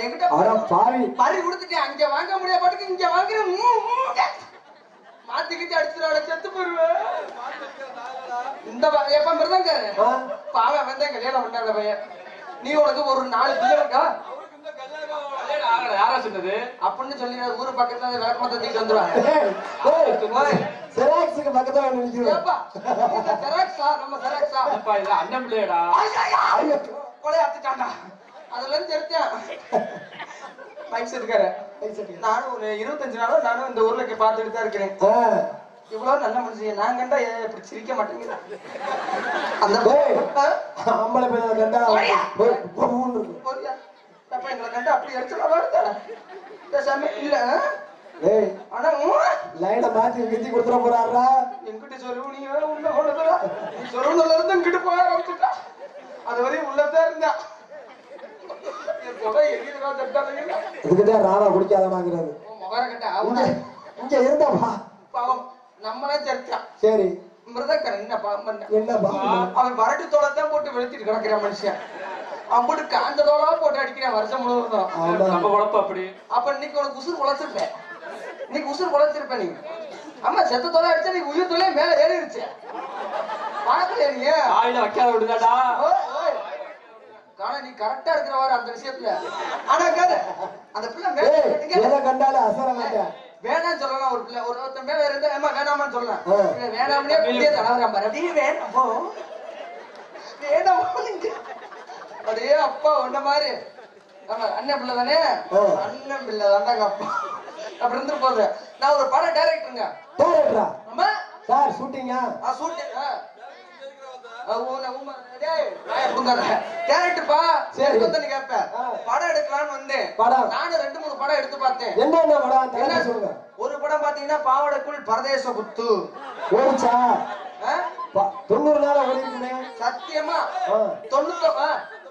என்கிட்ட அட பாவி பறி கொடுத்துட்டேன் அங்க வாங்க முடியாத பாட்டுக்கு இங்க வாங்குறேன் மூ, மூ. மாத்திக்கிட்டு அடிச்சுடாட செத்து போயிருவேன் இந்த ப- எப்ப மிருதங்காரு ஆ? பாவம் வந்தேன் கல்யாணம் பண்ணாத பையன் நீ உனக்கு ஒரு நாலு பிள்ளை இருக்கா கல்யாணம் ஆகல, யாரா சொன்னது அப்படின்னு சொல்லி ஊரு பக்கத்துல அந்த விளக்கமத்தை தூக்கிட்டு வந்துருவாங்க ஏய், ஏய், செராக்ஸுக்கு பக்கத்துல வந்து நிக்கிறேன். ஏப்பா இந்த ஜெராக்ஸா நம்ம ஜெராக்ஸா அப்பா இது அண்ணன் பிள்ளையடா ஐயோ கொலை அத்துட்டாண்டா அதுல இருந்து எடுத்தேன் மைக் செட்டுக்கார நானும் ஒரு இருபத்தஞ்சு நாளும் நானும் இந்த ஊர்ல இங்க பார்த்துட்டு தான் இருக்கிறேன் ஆ. இவ்வளவு நல்ல மனுஷன் நான் கண்டா ஏன் இப்படி சிரிக்க மாட்டேங்குது அந்த டேய். ஆ? ஆம்பளை பையனை கண்டா போயா. போய் பொறுமுன்னு இருக்கும். போறியா? அப்ப எங்களை கண்டா அப்படி அடிச்சுடா பேசாம இல்ல ஆ? ஏய், ஆனா உம், லைனை மாத்தி வித்தி கொடுத்துட போறாரா எங்கிட்ட சொல்லு நீ வேற உள்ள கொண்டதுடா நீ சொல்லணும்ல இருந்து இங்கிட்டு போக ஆரம்பிச்சுட்டா அது வரையும் உள்ளதான் இருந்தா என் கொடை எரியுதுடா, தட்டாதீங்க. இதுக்குதான் ராவா குடிக்காதமாங்கிறது உன் முகர கட்ட இங்க அவன இங்க இருந்தாப்பா பாவம் நம்மளே சரிச்சான் சரி மிருதக்கரன் என்ன பாவம் பண்ண என்னப்பா அவன் வரட்டு தோலை தான் போட்டு வெளுத்திட்டு கிடக்குறான் மனுஷன் அம்புட்டு காஞ்ச தோலா போட்டு அடிக்கிறான் வருஷம் முழுவதும் ஆமா நம்ம குழப்பம் அப்படி அப்ப இன்னைக்கு உனக்கு உசுர் குலைச்சிருப்ப இன்னைக்கு உசுர் குலைச்சிருப்ப நீ ஆமா செத்த தோலை அடிச்சா நீ உயிர் தொலை மேல ஏறிடுச்சு பார்க்கலையா நீ வாயில வைக்காத விடுதாடா ஓய், ஓய். காண நீ கரெக்டா இருக்கிறவாரு அந்த விஷயத்துல ஆனா கேளு அந்த பிள்ளை மேல ஏய் இங்க எதை கண்டாலும் அசர மாட்டேன் வேணாம்னு சொல்லலாம் ஒரு பிள்ளை ஒரு ஒருத்தன் மேல இருந்தா ஏமா வேணாமான்னு சொல்லலாம் ஆ. இவன் வேணாம்னே புள்ளிய தடவுறான் பாரு அப்படியே வேணாமோ வேணாமோ நீங்க அப்படியே அப்பா உன்ன மாதிரி ஆமா அண்ணன் பிள்ளை தானே ஆ. அண்ணன் பிள்ளை தாண்டாங்க அப்பா அப்படி இருந்து போகுது நான் ஒரு படம் டைரக்டருங்க டேரக்டரா ஆமா சார் ஷூட்டிங்கா ஆ சூட்டு கேரக்டர்ப்பா சரி. சரி வந்து கேட்பேன் ஆ. படம் எடுக்கலாம்னு வந்தேன் படம் நானும் ரெண்டு மூணு படம் எடுத்து பார்த்தேன் என்னென்ன படம் என்ன தலைப்பு சொல்லுங்க ஒரு படம் பாத்தீங்கன்னா பாவடைக்குள் பரதேச குத்து ஓடிச்சா ஆ? ப- தொண்ணூறு நாள் ஓடி இருக்குமே சத்தியமா ஆ. தொண்ணூத்தோ ஆ.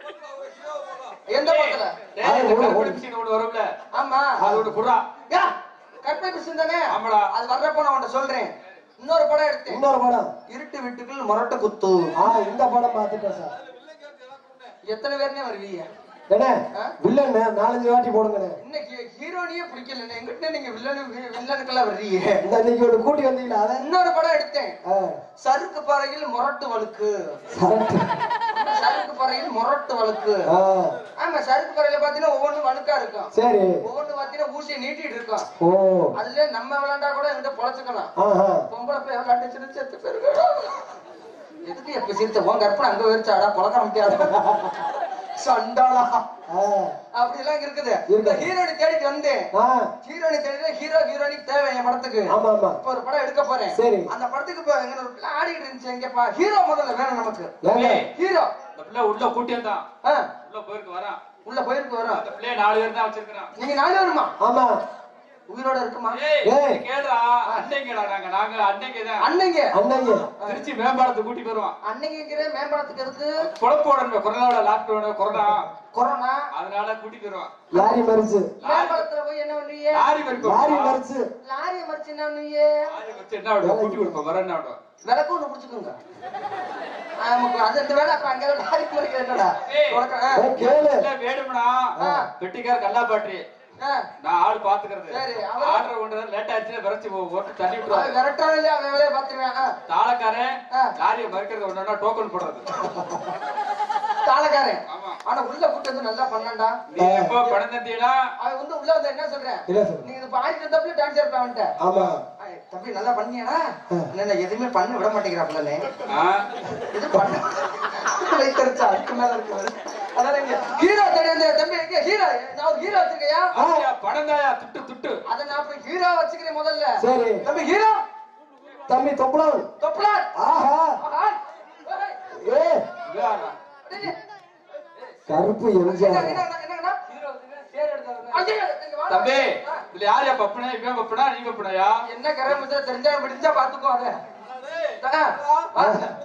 எந்த படத்துல டேய், இந்த கருப்பட்டி மிஷின் ஒண்ணு வரும்ல ஆமா அது ஒண்ணு குடுறா யா, கற்பை பிசின் தானே ஆமாடா. அது வர்றப்ப நான் உன்ட்ட சொல்றேன் இன்னொரு படம் எடுத்தேன் இன்னொரு படம் இருட்டு வீட்டுக்குள் முரட்டு குத்து ஆ இந்த படம் பார்த்துட்டேன் சார் எத்தனை பேர்னே வருவீங்க என்ன ஆ? வில்லன் நாலஞ்சு வாட்டி போடுங்கண்ணே இன்னைக்கு ஹீரோனியே பிடிக்கல எங்கிட்ட நீங்க வில்லனு வில்லனுக்கெல்லாம் வர்றீங்க இந்த இன்னைக்கு ஒரு கூட்டி வந்தீங்களா அத இன்னொரு படம் எடுத்தேன் ஆ, சறுக்கு பாறையில் முரட்டு வழுக்கு சரட்டு சறுக்கு பாறையில் முரட்டு வழுக்கு ஆ, ஆமா சறுக்கு பாறையில பாத்தீங்கன்னா ஒவ்வொன்றும் வழுக்கா இருக்கும் சரி ஒவ்வொன்று பாத்தீங்கன்னா ஊசியை நீட்டிட்டு இருக்கும் ஓ அதுல நம்ம விளையாண்டா கூட எங்கிட்ட பொழைச்சுக்கலாம் ஆஹா பொம்பளை போய் விளையாண்டுச்சுன்னு செத்து போயிருக்கா எதுக்கு எப்ப சிரிச்ச உன் கற்பனை அங்க வரிச்சாடா பொழக்க முடியாது சண்டாளா ஆ, அப்படி எல்லாம் இருக்குது இருக்குது. இந்த ஹீரோனி தேடிட்டு வந்தேன் ஆ, ஹீரோனி தேடி ஹீரோ ஹீரோனிக்கு தேவை என் படத்துக்கு ஆமா ஆமா இப்ப ஒரு படம் எடுக்க போறேன் சரி. அந்த படத்துக்கு இப்ப எங்க ஒரு பிள்ளை ஆடிட்டு இருந்துச்சு எங்கப்பா ஹீரோ முதல்ல வேணும் நமக்கு ஏங்க ஏய், ஹீரோ இந்த பிள்ளை உள்ள கூட்டி வந்தான் ஆ, உள்ள போயிருக்கு வரான் உள்ள போயிருக்கு வரும் அந்த பிள்ளைய நாலு பேர் தான் வச்சிருக்கிறான் நீங்க நாலு வருமா ஆமா உயிரோட இருக்குமா ஏய் ஏய். கேளுடா அன்னைங்கடா நாங்க நாங்க அன்னைங்க தான் அன்னைங்க அண்ணங்க திருச்சி மேம்பாலத்தை கூட்டி போயிருவோம் அன்னைங்கிற மேம்படத்துக்கு எதுக்கு குழப்போட கொரோனாவோட லாக்டவுன் கொரோனா கொரோனா அதனால கூட்டி போயிருவோம் லாரி மறிச்சு மேம்படத்துல போய் என்ன பண்ணுவீங்க லாரி வரைக்கும் லாரி மறிச்சு லாரியை மறிச்சு என்ன பண்ணுவீங்க லாரி வச்சு என்ன விடுவோம் கூட்டி கொடுப்போம் வர என்ன விடுவோம் விளக்கு ஒண்ணு பிடிச்சுக்கோங்க ஆமாப்பா, அது இந்த வேலை அப்ப அங்க லாரி மறிக்க என்னடா ஏய். உனக்கு, ஆ, ஏய், கேளு இல்ல வேணும்னா ஆ. பெட்டிக்கார் கல்லா பாட்டி ஆ, நான் ஆள் பாத்துக்கிறது சரி, அவரு- ஆர்டர் கொண்டு லேட் ஆச்சுன்னா விரைச்சு போ- போட்டு தள்ளி அவன் விட்டுருவாரு விரட்டாலும் இல்லையா அவன் வேலையை பார்த்துருவேன் ஆ, தாளக்காரன் ஆ. லாரியை மறுக்கிறது ஒண்ணு டோக்கன் போடுறது தாளக்காரன் ஆமா ஆனா உள்ள கூட்டு வந்து நல்லா பண்ணான்டா நீ எப்போ பணம் தந்தீங்களா அவன் வந்து உள்ள வந்து என்ன சொல்றேன் இல்ல சார் நீங்க இது ஆடிட்டு இருந்தப்பல டான்ஸ் இருப்பேன் அவன்கிட்ட ஆமா ஐய், தம்பி நல்லா பண்ணியாடா என்ன எதுவுமே பண்ண விட மாட்டேங்கிறாப்லனே ஆ? இது பண்ண வைத்தறிச்சா அதுக்கு மேல இருக்குது அதான் இங்க ஹீரோ தெரியாது தம்பி இங்க ஹீரோ நான் ஒரு ஹீரோ வச்சிருக்கையா ஆயா, பணம் தாயா துட்டு துட்டு அத நான் இப்ப ஹீரோ வச்சுக்கிறேன் முதல்ல சரி தம்பி ஹீரோ தம்பி தொப்பலாம் தொப்பலாட் ஆஹா ஆஹா. ஏய், ஏ இதாரா? டேய், கருப்பு என்ன, எம்ஜிஆர் என்ன, என்ன, என்னங்கண்ணா? ஐயோ, இங்க வாடா. தம்பி ஆ, இதுல யாரையா பப்புனா இவன் பப்புனா நீ பப்புனாயா என்ன கரை முச்சா தெரிஞ்சா பிடிச்சா பாத்துக்கோ அத ஆ, ஆ.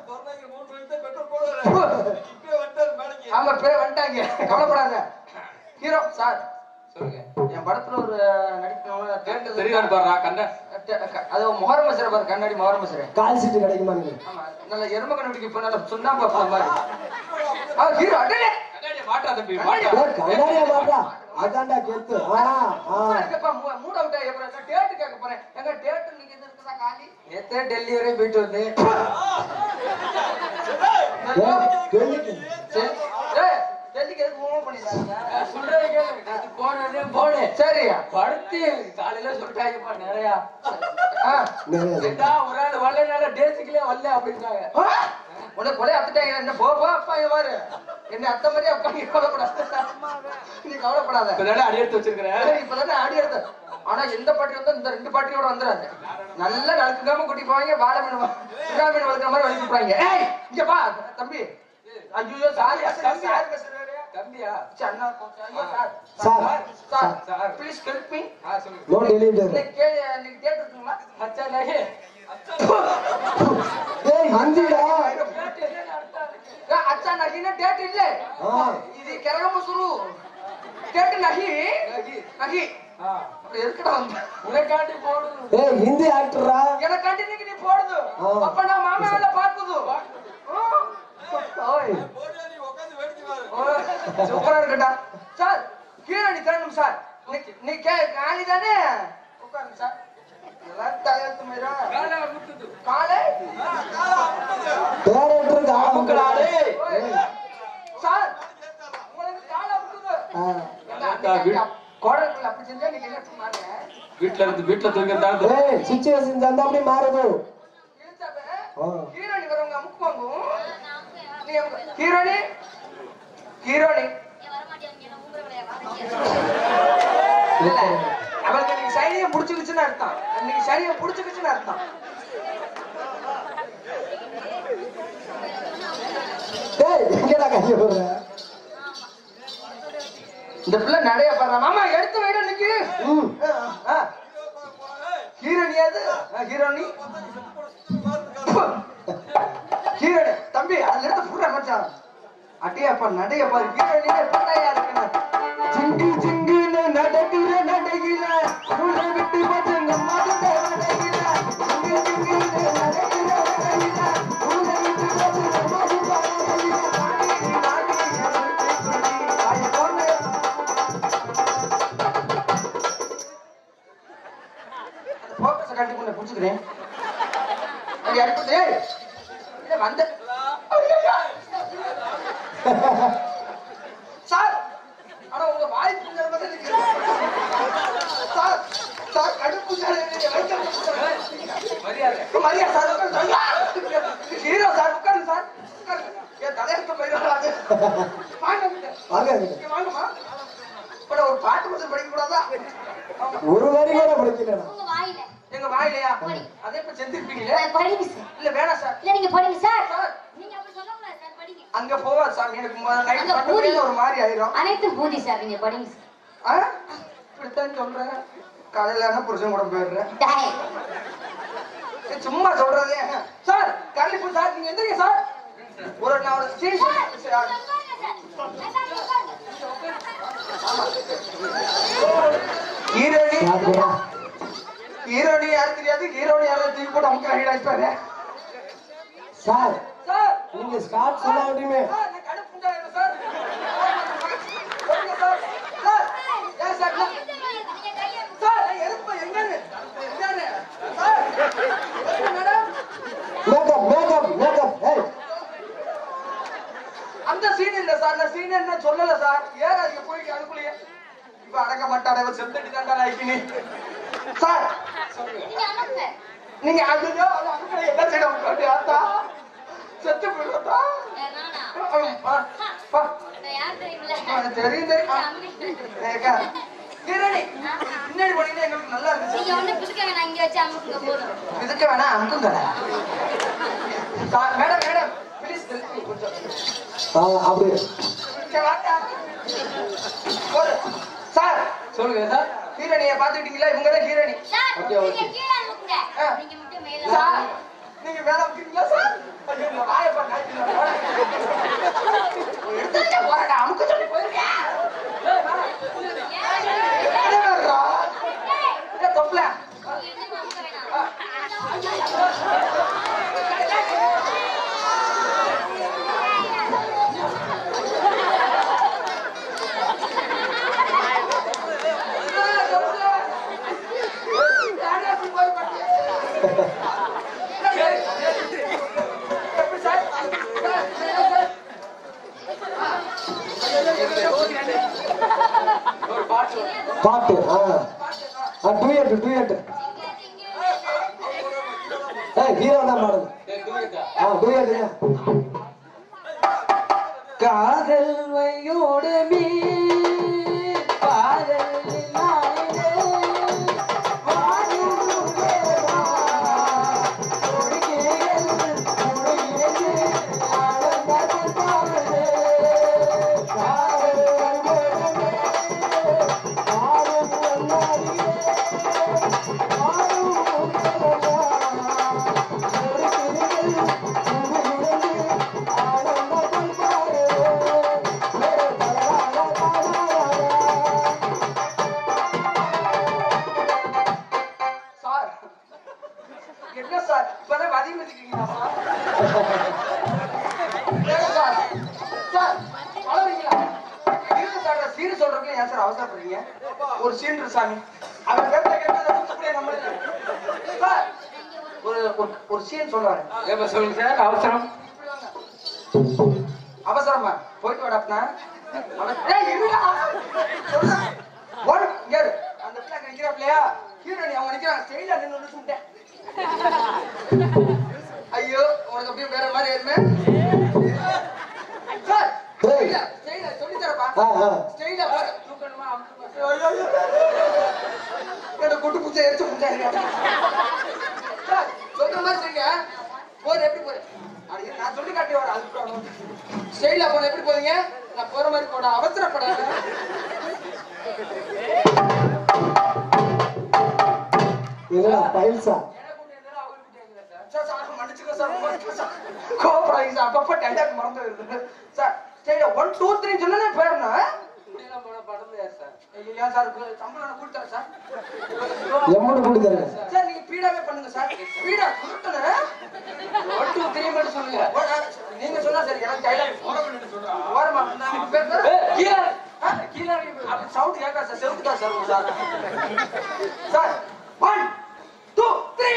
ஆமா பேர் வந்துட்டாங்க கவலைப்படாத ஹீரோ சார் சொல்லுங்க என் படத்துல ஒரு நடிக்கணும் தேட்டர் தெரியுதான்னு பாருடா கண்ண அது முகரம் மசரை பாரு கண்ணாடி முகரம் மசரை கால் சீட்டு கிடைக்குமா நீங்க ஆமா நல்ல எரும கண்டுபிடிக்க இப்ப நல்ல சுண்ணாம்பு அப்பா மாதிரி ஆ ஹீரோ அடே கண்ணாடியை மாட்டா தம்பி கண்ணாடியை மாட்டா ஏ, கண்ணாடியா மாட்டா அதான்டா கெத்து ஆ ஆ இருக்கப்பா மூட் அவுட் ஆகி அப்புறம் டேட்டு கேட்க போறேன் எங்க டேட்டு நீங்க இது இருக்குதா காலி நேத்தே டெல்லி வரையும் போயிட்டு வந்தேன் ஏய், டெல்லிக்கு சரி. ஏய், டெல்லிக்கு எதுக்கு மூவ் பண்ணிட்டாங்க சொல்றதை கேளு நேத்து போனதே போனேன் சரியா படுத்து காலையில சொல்லிட்டாங்கப்பா நிறையா ஆ. நிறைய ஏண்டா ஒரு ஆள் வரலனால டேஸுக்குள்ளே வரல அப்படின்றாங்க ஆ? உனக்கு கொலை அத்துட்டாங்க என்ன போ போ அப்பா இங்க பாரு என்ன அத்தை மாதிரி அப்பா நீ கவலைப்படாத நீ கவலைப்படாத இப்பதானே அடி எடுத்து வச்சிருக்கிறேன் சரி, இப்பதானே ஆடி எடுத்த ஆனா எந்த பாட்டி வந்தா இந்த ரெண்டு பாட்டியோட வந்துடாது நல்லா நழுக்காம கூட்டி போவாங்க வாழை மீன் வ- சுறா மீன் வளர்க்குற மாதிரி வளர்த்து போறாங்க ஏய் இங்க பா தம்பி ஐயோ சாரி தம்பி. சாரி பேசுறாரு தம்பியா சரி, அண்ணா, ஐயோ, sir. Sir. Sir, sir. please help me. ஆ சொல்லுங்க நோ டெலிவரி இன்னைக்கு கே- இன்னைக்கு date இருக்குங்களா? அச்சா நகே ஏய் ஹிந்திடா ஏ, அச்சா நகின்னா date இல்ல. ஆ. இது கிரகம சுரு. date நகி. நகி. நகி. ஆ அப்புறம் எதுக்குடா வந்த? உனக்காண்டி போடுது ஏய் ஹிந்தி ஆக்டரா எனக்காண்டி இன்னைக்கு நீ போடுது. ஆ. அப்ப நான் மாமா வேலை பார்க்குது. ஆ. ஓய். ஓய். சூப்பரா இருக்குடா. சார், கீழே நீ தரணும் சார். நீ- நீ கே- காலி தானே? உட்காருங்க சார். இதெல்லாம் தலையெழுத்து மாதிரா? காலை முட்டுது காலை? டேரக்டருக்கு அமுக்கலாடே. ஓய். சார், உங்களுக்கு காலை அமுக்குது. ஆ ஏண்டா, அன்னைக்கு அங்க கோடலுக்குள்ள அப்படி செஞ்சா நீங்க என்ன சொன்னாங்க? வீட்டுல இருந்து வீட்டுல தூங்கிறதா ஏய் சிச்சுவேஷன் தந்தா அப்படி மாறுது இழுத்தாப்ப, ஆ ஹீரோனி வரவங்க அமுக்குவாங்க. நீ அமுக்கு. ஹீரோனி ஹீரோனி இல்ல அவளுக்கு இன்னைக்கு சைனியை புடிச்சுக்கிச்சுன்னு அர்த்தம் இன்னைக்கு சனியை புடிச்சுக்கிச்சுன்னு அர்த்தம் டேய் எங்கடா கைய போற இந்த பிள்ளை நடைய பாடுறா மாமா எடுத்து வைடா இன்னைக்கு ம் ஹீரோனி அது ஹீரோனி ஹீரோனி தம்பி அதுல எடுத்து புடுற மச்சான் அட்டையாப்பா நடையப்பா ஹீரோனியே பண்ணையா இருக்கணும் ஜிங்கு ஜிங்குன்னு நடக்கிற நடையில உன்னை விட்டு பசங்க மறந்த நடையில ஜிங்கு ஜிங்குன்னு நடக்கிற நடையில உன்னை விட்டு பசங்க மறந்த நடையில போக்கஸ கட்டி கொண்டு புடிச்சுக்கிறேன் அது அடுத்தது ஏய், இதை வந்த ஐயையோ! சார் ஆனா உங்க வாய் பிள்ளை மாதிரி இருக்கு. சார் சார் கடுப்பு சார் என்னை வைக்க மரியாதை மரியா சார் உட்காருங்க. ஐயா! ஹீரோ சார் உட்காருங்க சார் உட்காருங்க. என் தலையெழுத்து போயிடாது வாங்க இங்க. வாங்க இங்க வாங்கம்மா இப்ப நான் ஒரு பாட்டு மட்டும் படிக்க கூடாதா ஆமா. ஒரு வரி கூட படிக்கலடா உங்க வாயில எங்க வாயிலையா போடி. அதே இப்ப செஞ்சிருப்பீங்களே நான் படிங்க சார் இல்ல வேணாம் சார் இல்ல நீங்க படிங்க சார் சார் நீங்க அப்படி சொல்லக்கூடாது சார் படிங்க அங்க போவா சாமி எனக்கு நைட் அங்க பண்ண பூரி. ஒரு மாதிரி ஆயிரும் அனைத்தும் பூதி சார் நீங்க படிங்க சார் ஆ? இப்படித்தான் சொல்றேன் காலையில ஆனா புருஷன் கூட போயிடுறேன் டாய். ஏய், சும்மா சொல்றதே சார் கண்டிப்பா சார் நீங்க எந்திரிங்க சார் ஒரு நான் ஒரு ஸ்டேஷன் உட்காருங்க சார். எல்லாரும் உட்காருங்க. ஹீரோனி சாப்பிடுறா ஹீரோனி யாரு தெரியாது ஹீரோனி யாரும் தூக்கி போட்டு அமுக்க ஆகிடாச்சாரு சார் சார் நீங்க ஸ்டார்ட் சொல்ல முடியுமே சார் நான் கடுப்பு உண்டாயிரும் சார் சொல்லுங்க சார் சார் ஏன் சார் நான்- நீங்க கையை சார் நான் எருப்ப எங்கன்னு எங்கன்னு சார் எருப்பு மேடம் மேக்கப் மேக்கப் மேக்கப் ஏய் அந்த சீன் இல்ல சார் நான் சீன் என்ன சொல்லல சார் ஏன் அதுக்கு போய் அதுக்குள்ளேயே இப்ப அடக்க மாட்டாட இவன் செத்துட்டு தாண்டா நாய்க்கினி சார் நீங்க அனுப்புங்க நீங்க அதுதான் அது அதுக்குள்ள என்ன செய்ய முடியாது ஆத்தா செத்து போயிடுறதா ஏ, நானா? நான் யார் தெரியுமில்ல? தெரியும் தெரியும் ஆ. அமுக்கு. ஏக்கா, ஹீரோனி, பின்னாடி போனீங்கன்னா எங்களுக்கு நல்லா இருந்துச்சு நீங்க ஒண்ணு பிடிக்க வேணாம் இங்க வச்சு அமுக்குங்க போதும் இதுக்கு வேணா அமுக்குங்கடா சார் மேடம் மேடம் ப்ளீஸ் கொஞ்சம் ஆ, அப்படி இங்க வாங்க. ஒரு சார் சொல்லுங்க சார் ஹீரோனிய பாத்துக்கிட்டீங்களா இவங்க தான் ஹீரோனி சார் ஓகே, நீங்க ஓகே. கீழே அமுக்குங்க ஆ. நீங்க மட்டும் மேல சார் அமுக்குங்க. நீங்க வேலை வைக்கிறீங்களா சார் ஐயோ, இந்த வாயை பாரு, நாய்க்குள்ள போடா. எடுத்துக்கிட்டே போறேன்டா, அமுக்க சொல்லி போயிருக்கேன். ஏய், வா. என்ன வேணும்டா? ஏய், தொப்பல. நீங்க எதுவும் அமுக்க வேணாம். எப்படி சார் சார், சார், சார். ஒரு பாட்டு பாட்டு ஆ ஆ டூயட் டூயட் ஏய் ஹீரோ தான் பாடுது ஏய், துணிக்கா. ஆ டூயட்டுங்க காதல் வையோடு மீ காதல் நாயிலே வாயுவே வா ஒடுங்கேல் ஒடுங்கேல் ஆனந்த தாமரே காதல் வையோடு மீ காதல் நாயிலே சார் என்ன சார் இப்பதான் வதி மிதிக்கிறீங்களா சார் சார் அழகுங்களா இருங்க சார் நான் சீன் சொல்றதுக்கு ஏன் சார் அவசரப்படுறீங்க ஒரு சீன் இருக்கு சாமி அவன் பேர்ல கேட்டதை அப்படியே நம்ம சார் ஒரு ஒரு- ஒரு சீன் சொல்லுவாரு ஏப்பா சொல்லுங்க சார் அவசரம் அவசரமா போயிட்டு வாடாப்னா அவன் ஏய் இருடா சொல்றேன் ஓடு இங்க இரு. அந்த பிள்ளை அங்க நிக்கிறாப்லையா ஹீரோனி அவங்க நிக்கிறாங்க ஸ்டைலா நின்னு சுட்டேன் ஐயோ உனக்கு அப்படியே வேற மாதிரி ஏறுமே சார் ஸ்டைலா ஸ்டைலா சொல்லி தரப்பா ஆ ஆ ஸ்டைலா பாரு தூக்கணுமா அமுக்கணுமா? என்னோட குட்டு பூச்சை எரிச்சு முட்டாங்க சார் சொல்ற மாதிரி செய்யுங்க போர் எப்படி போற அது நான் சொல்லி காட்டி வரேன் அதுக்கு ஸ்டைலா போன எப்படி போறீங்க நான் போற மாதிரி போட அவசரப்படாத இல்லடா பைல்ஸா சார் சார் மன்னிச்சுக்கோ சார் மன்னிச்சுக்கோ சார் கோபப்படாதீங்க சார் அப்பப்போ டைலாக் மறந்து வருது சார் ஸ்டைலா ஒன் டூ த்ரீ சொன்னா போயிடணும் இப்படியெல்லாம் போன படம் யார் சார் ஐயோ ஏன் சார் சம்பளம் நான் கொடுத்தேன் சார் எம்மனு கொடுத்துருங்க சார் நீங்க ஸ்பீடாவே பண்ணுங்க சார் ஸ்பீடா கொடுத்தணும் ஒன் டூ த்ரீ மட்டும் சொல்லுங்க நீங்க சொன்னா சரி எனக்கு டைலாக் ஓரமா நான் பேர் பேர் ஏய், கீழே ஆ, கீழே இறங்கி போய். அப்படி சவுண்ட் கேட்கா சார் செவுத்துக்கா சார் உங்க sir sir one two three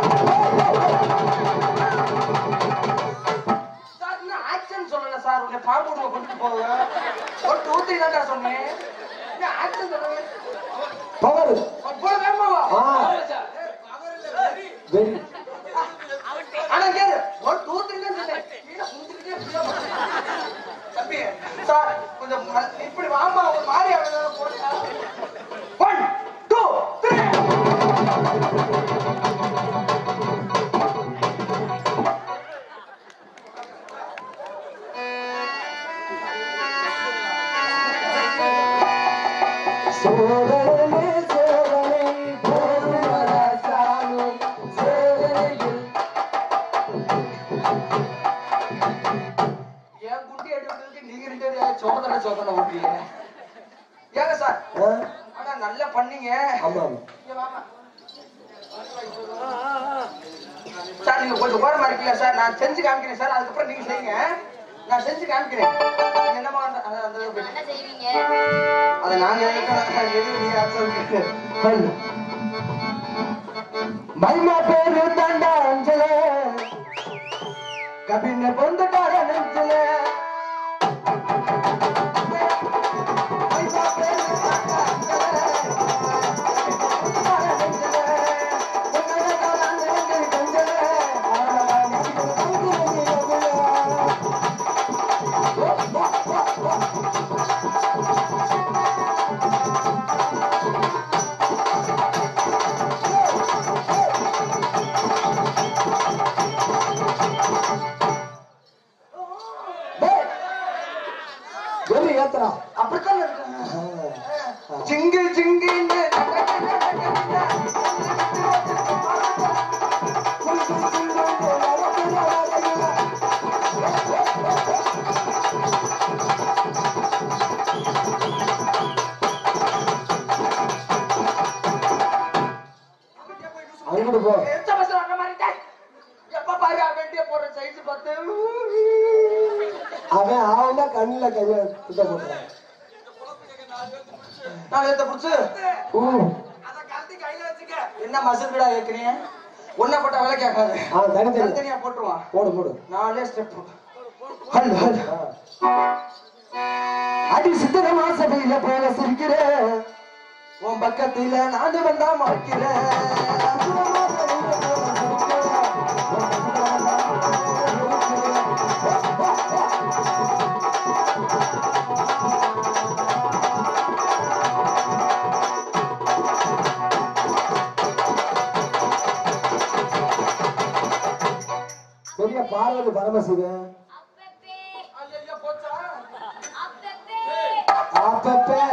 sir இன்னும் ஆக்ஷன் சொல்லல சார் உன்னை பாம்பு விடுவ கொண்டு போங்க ஒன் டூ த்ரீ தான் சொன்னேன் இன்னும் ஆக்ஷன் சொல்லல பவர் போல வேகமாவா ஆ ஆமா சார். வெரி ஆனா கேளு ஒன் டூ த்ரீ தான் சொன்னேன் கீழே குந்திக்கிட்டே இப்படியே போறேன். தம்பி சார் கொஞ்சம் ம- இப்படி வாமா ஒரு மாதிரி போடுங்க ஒன் டூ த்ரீ சோதனை சோதனை போதுமதாசாமி சோதனையில் ஏன் குண்டி அடிக்கிறதுக்கு நீங்க ரெண்டு பேரும் சோதனை சோதனை ஓட்டுறீங்க ஏங்க சார் ஆ? ஆனா நல்லா பண்ணீங்க ஆமா இங்க வாமா. சார் நீங்க கொஞ்சம் ஓரமா இருக்கீங்களா சார் நான் செஞ்சு காமிக்கிறேன் சார் அதுக்கப்புறம் நீங்க செய்யுங்க நான் செஞ்சு காமிக்கிறேன் நீங்க என்னமா அந்த- அந்த- அந்த என்ன செய்வீங்க அதை நாங்க எடுக்கணும் எது நீ சொல்லுங்க மహిమ పేరు దండ అంజలే కబిన పొందుతార నుంచలే வெறி ஏத்தரா அப்படித்தான் இருக்கு ஜிங்கு ஜிங்குன்னு அங்கிட்டு போ எந்த பஸ்ல வர மாதிரி டேய். எப்ப பாரு அவன்கிட்டயே போடுற சைஸ் பார்த்து அவன் அவன் தான் கண்ணுல கைய குத்த போட்டுறான் நான் எடுத்த புடிச்சு ஊ அத கழட்டி கையில வச்சுக்க என்ன மசுக்குடா ஏக்குறீங்க ஒன்னா போட்டா வேலை கேட்காது ஆ தனித்தனி தனித்தனியா போட்டுருவான் போடு போடு நாலே ஸ்டெப் ஹல் ஹல் அடி சித்திர மாசபையில போல சிரிக்கிற உன் பக்கத்துல நானு வந்தா மறைக்கிறேன் பெரிய பார்வதி பரமசிவன் அப்பப்பே ஐயோ போச்சா அப்பப்பே அப்பப்ப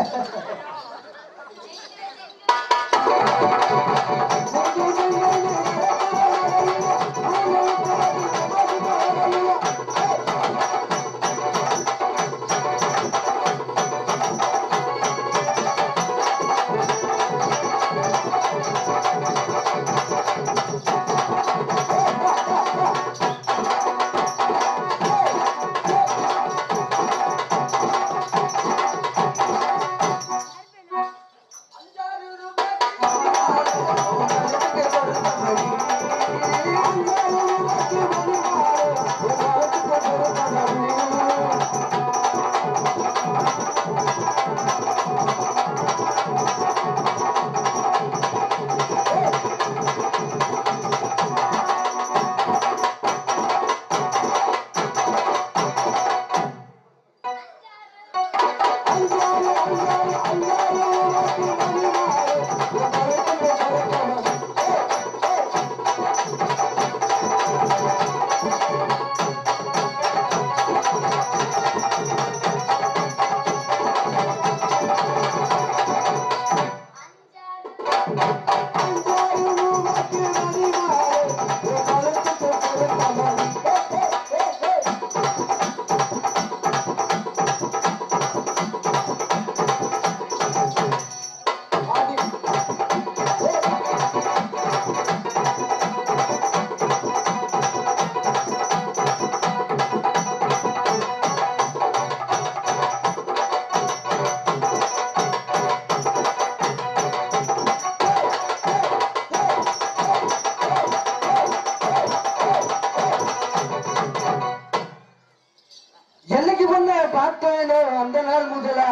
என்னைக்கு முன்ன பார்த்தேனோ அந்த நாள் முதலா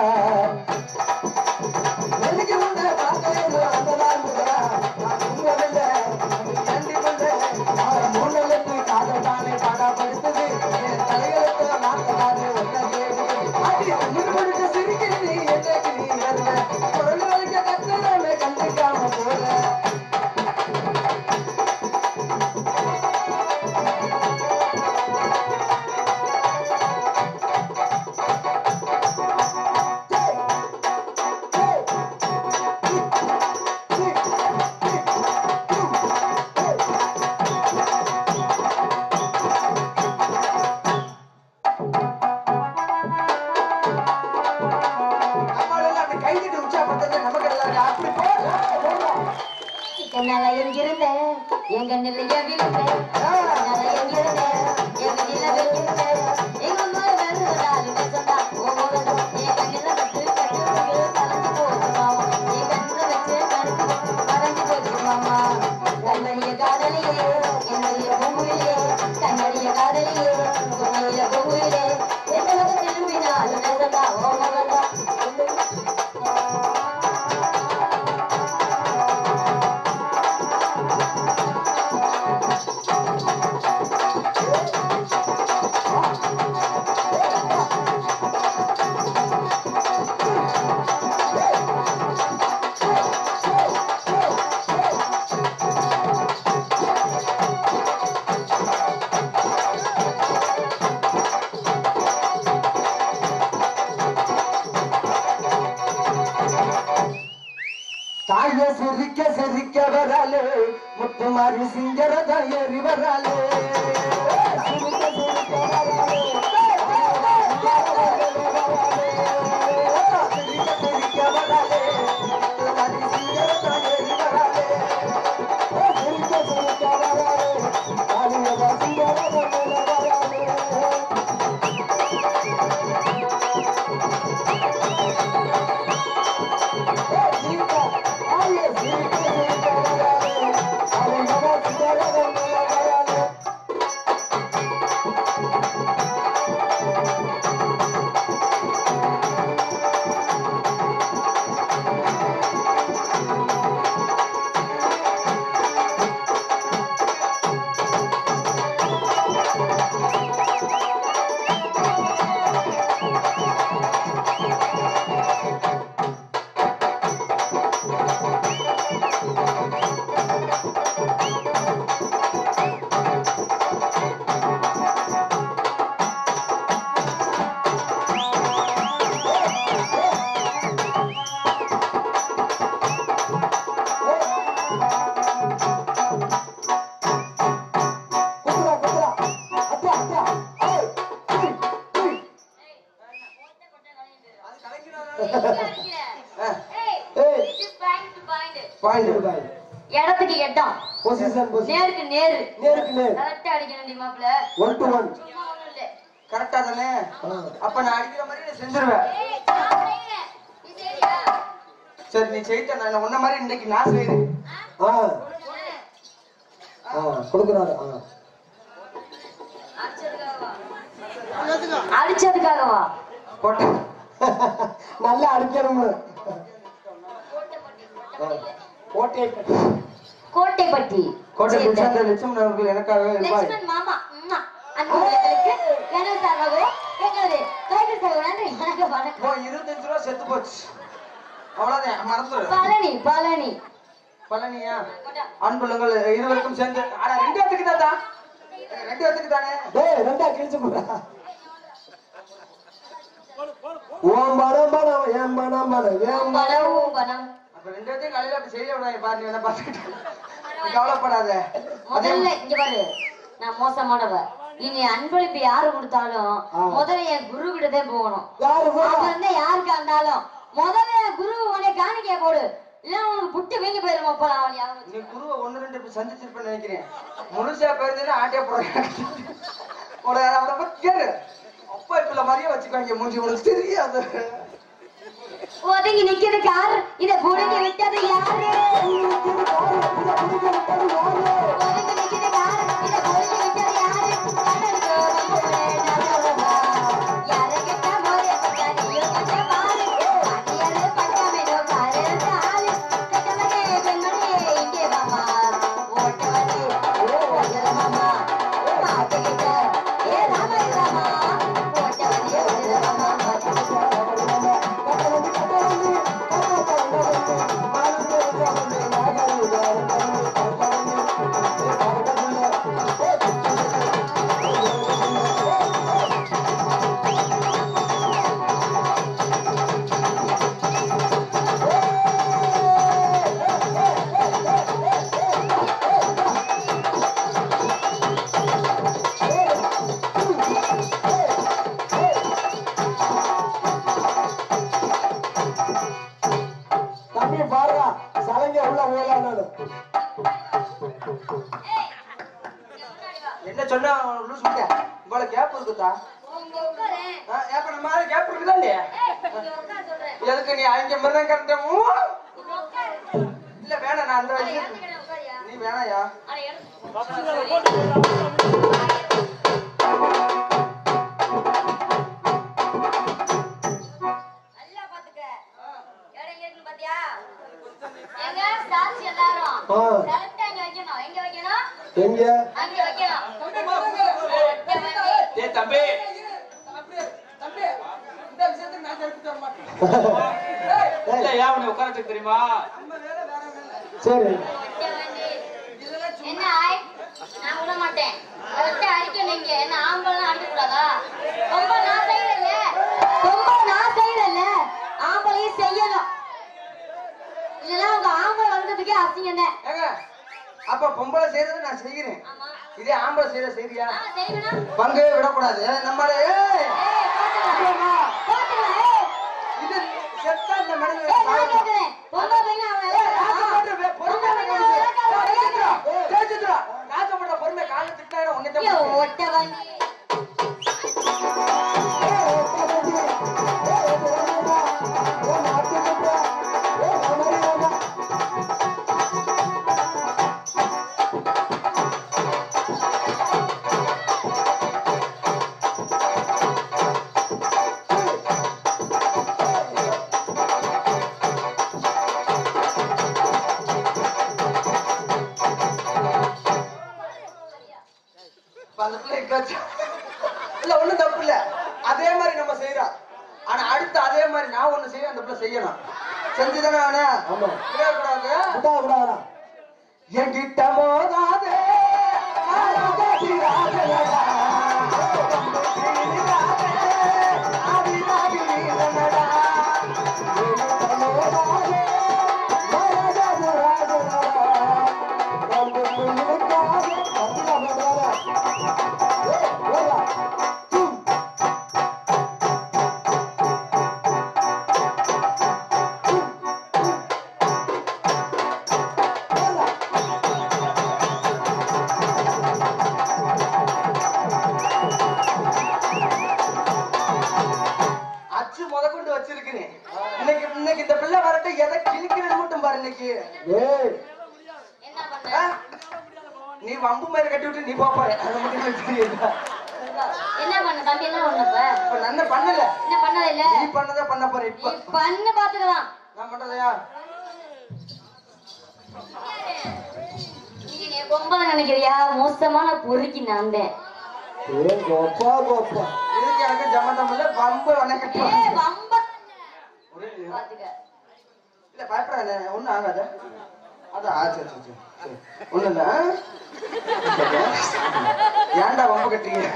என்னைக்கு முன்ன பார்த்தேனோ அந்த நாள் முதலா நான் உங்கவில்ல நன்றி கொண்ட மூணலுக்கு காதல் தானே பாடப்படுத்தது என் தலைகளுக்கு நாட்டதானே ஒன்றை முடிச்ச சிரிக்கிறது என்னைக்கு நீ வரல குரல் வலிக்க கத்துறாமே கண்டுக்காம போல நம்மளெல்லாம் அப்படி கைதிட்டு உற்சாகப்படுத்துறது நமக்கு எல்லாரும் அப்படி போடலாம் கண்ணால எங்கிருந்த என் கண்ணில் எவிருந்த கண்ணால எங்கிருந்த என் கண்ணில வெங்கிருந்த எங்க அம்மா வருவதால் பேசண்டா ஓ முகதம் என் கண்ணில வச்சு கட்டு கலந்து போகுமாமா என் கண்ணில வச்சு கருத்து கலந்து போகுமாமா கண்மணிய காதலியே என்னுடைய பொங்குயிலே கண்மணிய காதலியே பொன்னையில பொங்குயிலே எந்த பக்கம் திரும்பினாலும் பேசண்டா ஓ முகதம் தாய சிரிக்க சிரிக்க வராலே முத்துமாரி சிங்கரத ஏறி வராலே சிரிக்க சிரிக்க வராலே சிரிக்க சிரிக்க வராலே முத்துமாரி சிங்கரத ஏறி வராலே சிரிக்க சிரிக்க வராலே காளியத சிங்கரத மேல வராலே சிரிக்க ஆயே சிரிக்க சிரிக்க வராலே காளியத சிங்கரத இடத்துக்கு இடம் பொசிஷன் பொசிஷன் நேருக்கு நேரு நேருக்கு நேர் கரெக்டா அடிக்கணும் மாப்பிள்ள ஒன் டு ஒன் சும்மா ஒண்ணும் இல்ல கரெக்டா தானே அப்ப நான் அடிக்கிற மாதிரி நீ செஞ்சிருவேன் ஏய், நான் செய்றேன். நீ செய்றியா? சரி நீ செய்த நான் உன்ன மாதிரி இன்னைக்கு நான் செய்றேன் ஆ ஆ கொடுக்குறாரு ஆ அடிச்சதுக்காகவா? அடிச்சதுக்காகவா கோட்டை நல்லா அடிக்கணும்னு கோட்டை கோட்டைப்பட்டி கோட்டை சேர்ந்த குடிச்சா அந்த லட்சுமணன் அவர்கள் எனக்காகவே இருப்பாய் லட்சுமணன் மாமா உம்மா. அன்பு உள்ளங்களுக்கு எனது சார்பாகவும் எங்களது கைகள் சார்பாக நன்றி வணக்கம் ஓ வணக்கம் இருபத்தஞ்சு ரூபா செத்து போச்சு அவ்வளவுதான் மறந்துடு பழனி பழனி பழனியா அன்புள்ளங்கள் இருவருக்கும் சேர்ந்து ஆனா ரெண்டு பேத்துக்கு தாத்தா ரெண்டு பேத்துக்கு தானே டேய் ரெண்டா கிழிச்சு போடுறா ஓம் பணம் பணம் ஏன் பணம் பணம் ஏன் பணம் பணம் பணம் அப்ப ரெண்டு பேத்தையும் காலையில அப்படி செய்ய விடாங்க பாரு நீ வேணா பாத்துக்கிட்டு நீ கவலைப்படாத முதல்ல இங்க பாரு நான் மோசமானவ இனி அன்பளிப்பு யாரு கொடுத்தாலும் முதல்ல என் குரு கிட்டதே போகணும் யாரு போறா அது வந்து யாருக்கா இருந்தாலும் முதல்ல என் குரு உன்னை காணிக்க போடு இல்ல உனக்கு புட்டு வீங்கி போயிரும் அப்பா அவன் ஞாபகம் நீ குருவை ஒண்ணு ரெண்டு இப்ப சந்திச்சிருப்பேன்னு நினைக்கிறேன் முழுசா போயிருந்தேன்னா ஆட்டே போடுறேன் ஒரு அவனை பத்தி கேளு அப்பா இப்ப மாதிரியே வச்சுக்கோங்க மூஞ்சி உனக்கு தெரியாது ஒதுங்கி நிக்கிறது கார் இத புடுங்கி விட்டது யாரு ஒதுங்கி நிக்கிறது கார் இத புடுங்கி விட்டது யாரு கடலுக்கு வந்து நல்லவா. யாரை கெட்ட போரே கனியோ கெட்ட பாரு அடியரு பட்டமேனோ காரத்து ஆளு கெட்டவனே பெண்மணியே இங்கே வாமா ஓட்டவனே ஓடுற மாமா மாட்டுக்கிட்ட ஏ ராம ராமா ஓட்டவனே ஓடுற மாமா மாட்டுக்கிட்ட தம்பி பாருடா சலங்க உள்ள போகலாம் என்ன சொன்னா லூஸ் விட்ட இவ்வளவு கேப் இருக்குதா ஆ, ஏப்ப நம்ம ஆளு கேப் இருக்குதா இல்லையா எதுக்கு நீ அங்க மிருதம் கரண்ட இல்ல வேணாம் நான் அந்த வயசுக்கு நீ வேணாயா ஆ. எங்க ஏய் தம்பி இல்ல ஏன் உன்னை உட்கார வச்சுக்க தெரியுமா சரி என்ன ஆய் நான் விட மாட்டேன் கரெக்டா அடிக்க நீங்க என்ன ஆம்பளை அடிக்க கூடாதா ரொம்ப நான் செய்யறேன்ல ரொம்ப நான் செய்யறேன்ல ஆம்பளையும் செய்யணும் இல்லைன்னா உங்க ஆம்பளை வந்ததுக்கே அசிங்கம் தான் ஏங்க அப்ப பொம்பளை செய்யறது நான் செய்கிறேன் ஆமா இதே ஆம்பளை செய்யற செய்தியா ஆ, செய்வேனா பங்கு விடக்கூடாது நம்மளே ஏய் போட்டுக்கலாம் போட்டுக்கலாம் ஏய் இது செத்தா இந்த மனிதன் ஏய் நான் சாகணும். கேக்குறேன் பொம்பளை பையனா அவன் காசு எல்லாம் போட்டு வே- பொறுமையா கவனிச்சு. ஏய், தேய்ச்சிட்டுடா, தேய்ச்சிட்டுடா. நாசப்படுற பொறுமை காலை திட்டினா உன்னை தான் ஐயோ பிடிக்கும். ஒட்டவன் இப்ப அந்த பிள்ளை எங்காச்சும் இல்ல ஒண்ணும் தப்பு இல்ல அதே மாதிரி நம்ம செய்யறோம் ஆனா அடுத்து அதே மாதிரி நான் ஒண்ணு செய்ய அந்த பிள்ளை செய்யணும் செஞ்சுதானே அவன ஆமா. கூடாது விட்டா கூடாதா என்கிட்ட மோதாதே ஆராதே ராஜலடா. ஆதிராகி நீலனடா. வம்பு மாதிரி கட்டி விட்டு நீ போப்பாரு அது மட்டும் எனக்கு தெரியுதா என்ன பண்ண தம்பி என்ன பண்ணப்ப இப்ப நான் என்ன பண்ணல என்ன பண்ணவே இல்ல நீ பண்ணதா பண்ண போற நீ இப்ப பண்ணு பாத்துக்கலாம் நான் பண்றதையா நீ என்னைய பொம்பளை நினைக்கிறியா மோசமான பொறுக்கி நான் தான் ஏ கோப்பா கோப்பா இதுக்கு எனக்கு சம்மந்தம் இல்ல வம்பு ஏ வணக்கட்டு வம்ப பாத்துக்க இல்ல பயப்படாத ஒண்ணும் ஆகாத அதான் ஆ, சரி சரி சரி சரி ஒண்ணும் இல்ல ஆ? ஏன்டா வம்பு கட்டுறீங்க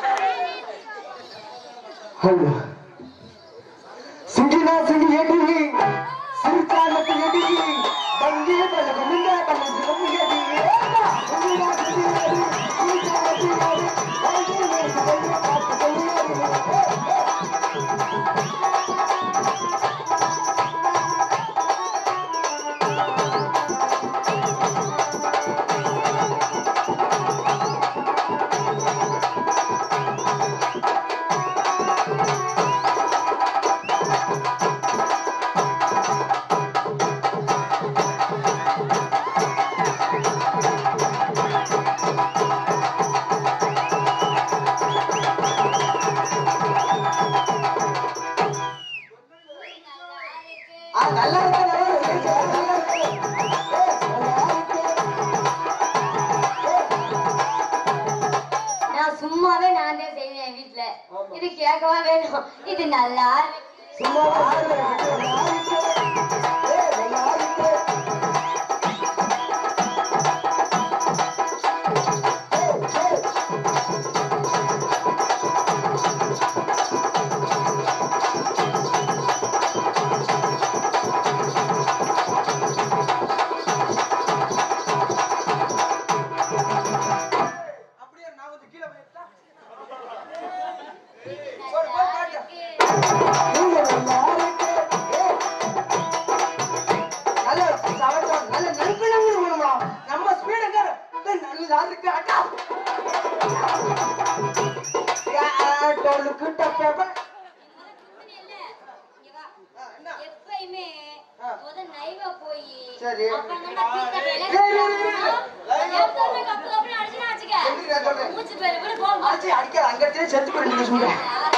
சிங்கினா சிங்கி எடி சிரிச்சானத்து எடி பங்கி பலக முன்ன பலக முன்ன எடி சிங்கினா சிங்கி எடி சிரிச்சானத்து எடி பங்கி பலக முன்ன பலக முன்ன எடி ஆ, நல்லா இருக்கு நல்லா இருக்கு நல்லா இருக்கு நான் சும்மாவே நான் தான் செய்வேன் என் வீட்டுல இது கேட்கவா வேணும் இது நல்லா இருக்கு. சும்மா அப்படியே நான் கொஞ்சம் கீழே போயிட்டா போடு, போடு, பாட்டு. நல்ல சவச்சம், நல்ல நெருப்பிலங்க வேணுமா? நம்ம speed எங்க இருக்கு? நல்லதா இருக்கு, அக்கா. யா, டோலுக்கு டப்பப்ப. ஆ, என்ன? எப்பயுமே ஆ. முத நைவா போய் சரி. அப்புறம் தான் பீத்த வேலை ஏய், ஏய், ஏய், ஏய். எப்பவுமே கப்பு கப்புன்னு அடிச்சுனா வச்சுக்க. எதுக்கு நான் சொல்றேன்? மூச்சு பேரு விடு போகும் ஆச்சி, அடிக்காத, அங்க இடத்துல செத்து போயிரு, நீங்க சொல்லுங்க.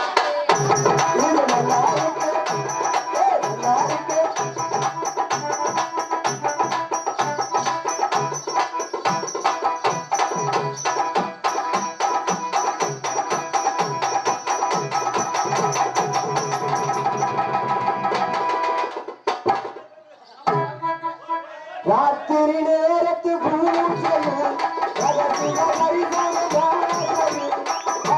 ராத்திரி நேரத்து பூஜையில் ரகசிய கைகள் வாசலில் ஆ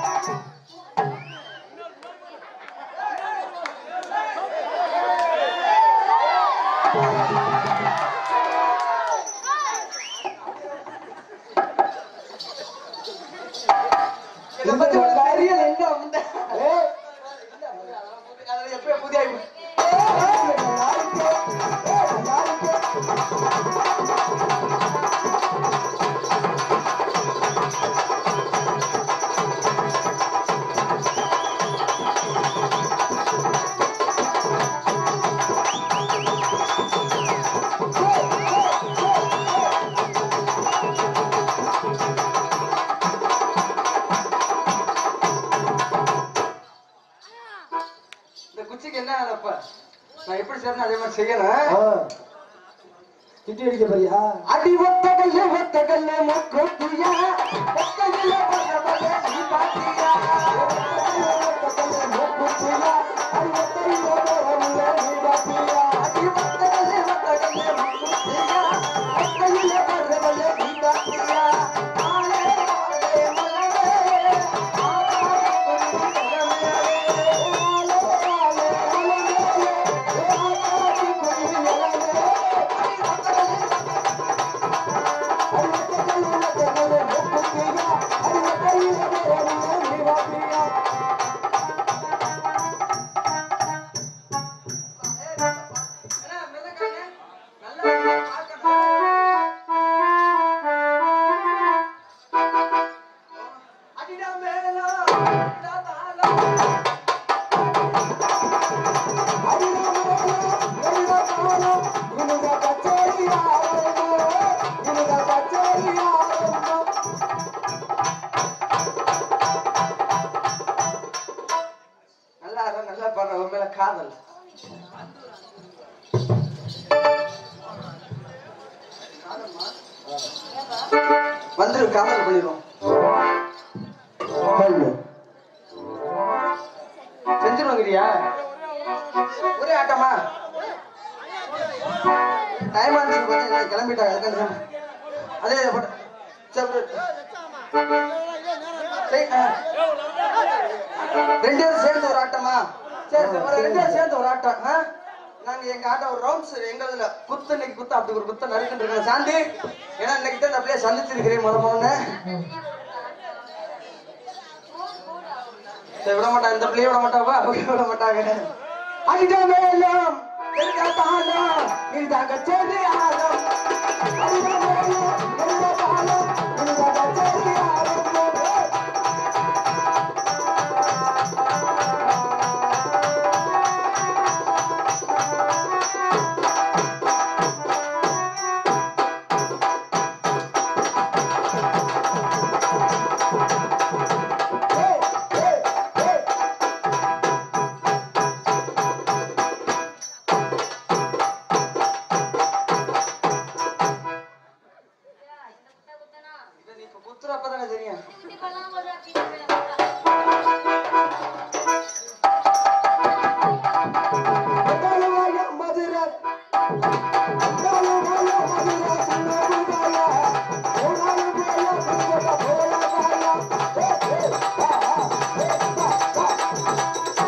இதை பத்தி ஒரு அறியல் எங்க வந்த? ஏய், அது எப்பயோ புதிய ஆய்வு. இந்த குச்சிக்கு என்ன அப்ப நான் எப்படி செய்யணும் அதே மாதிரி செய்யணும் ஆ. திட்டி அடிக்க போறியா அடி ஒத்த கல்லு ஒத்த கல்லு முக்குத்தியா ஒத்தையில வர வர நீ பாத்தியா அடி ஒத்த கல்லு ஒத்த கல்லு முக்குத்தியா ஒத்தையில வர வர நீ பாத்தியா ஆளே ஆளே மலரே ஆகாய குருவி அடி காதல் வந்துரு காதல் பண்ணிடுவோம் சொல்லு செஞ்சிருவாங்கறியா ஒரே ஆட்டமா டைம் ஆச்சு பார்த்தா கிளம்பிட்டாங்க அதுக்காக அதே போட்டு சரி, போட்டு. சரி, ஆ. ரெண்டு பேரும் சேர்ந்து ஒரு ஆட்டமா சரி சரி, ஒரு ரெண்டு பேரும் சேர்ந்து ஒரு ஆட்டம் ஆ? நாங்க எங்க ஆட்டம் ஒரு ரவுண்ட்ஸ் எங்களதுல குத்து இன்னைக்கு குத்து அப்படி ஒரு குத்த நறுக்கிட்டு இருக்கேன் சாந்தி ஏன்னா இன்னைக்கு தான் அப்படியே சந்திச்சிருக்கிறேன் முத முதல்ல சரி, விட மாட்டாங்க இந்த பிள்ளைய விட மாட்டாவா விட மாட்டாங்க அடித மேலும் தெரியாதாலும் இதாக தெரியாதும் அடித மேலும் தெரியாதாலும் இதாக தெரியாதும் Hey, hey, hey. இதை நீ இப்ப குத்துறப்ப தானே தெரியும் அதாலுவாய மதுரை அதாலுவாய மதுரை சின்னபுதாய ஓனாலு போய புதுகோட போலவாய ஹே ஹே ஹா ஹா ஹே ஹா ஹா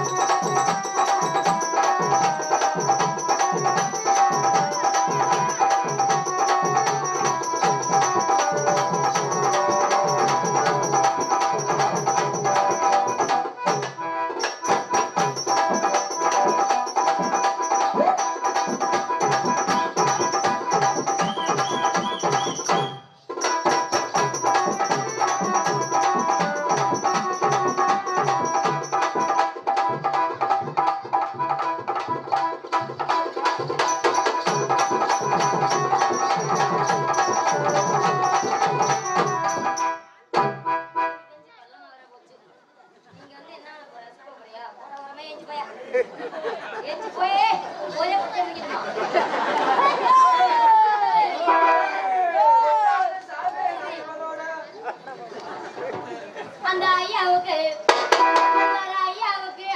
அந்த ஐயாவுக்கு அந்த ஐயாவுக்கு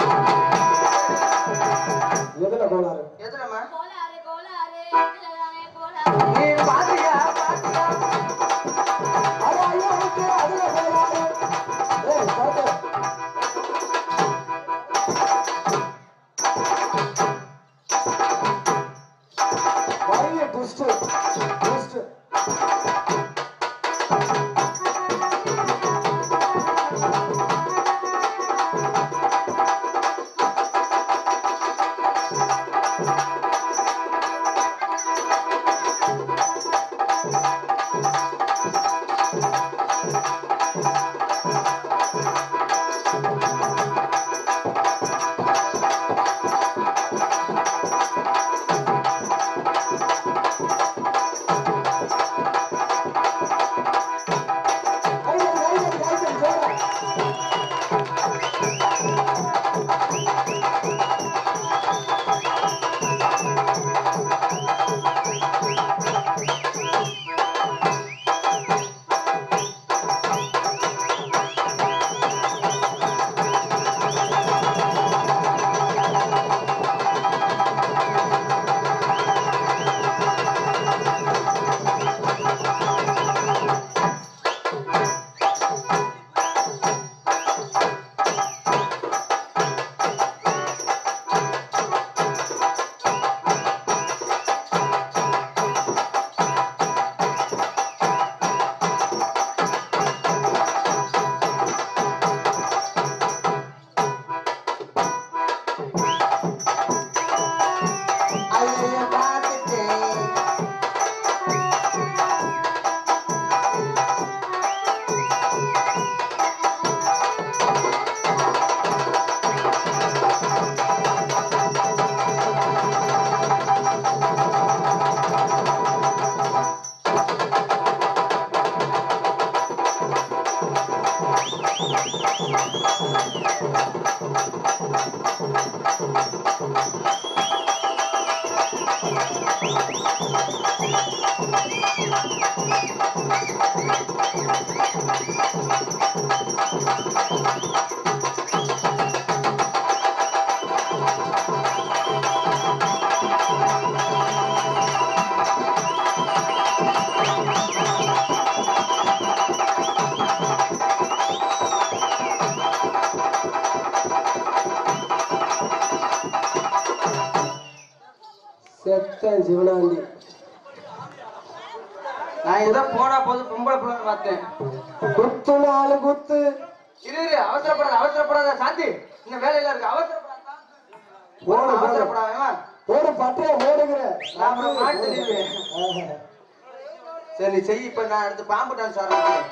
எதுல கோளாறு எதுலம்மா கோளாறு கோளாறு இதுலதானே கோளாறு நீ பாத்தியா பாத்தியா அட ஐயாவுக்கு அதுல கோளாறு ஏய் பாத்து வரைய ட்விஸ்ட் ட்விஸ்ட் ஆ வந்துட்டான் சிவனாண்டி நான் ஏதோ போனா போது பொம்பளை பிள்ளைன்னு பார்த்தேன் குத்து நாலு குத்து இரு இரு அவசரப்படாத அவசரப்படாத சாந்தி இன்னும் வேலையில இருக்கு அவசரப்படாத போடு, போடு. அவசரப்படாத ஒரு பட்டைய போடுகிற நான் அப்புறம் மாட்டிடுவேன். சரி நீ செய் இப்ப நான் அடுத்து பாம்பு டான்ஸ் ஆடுறேன்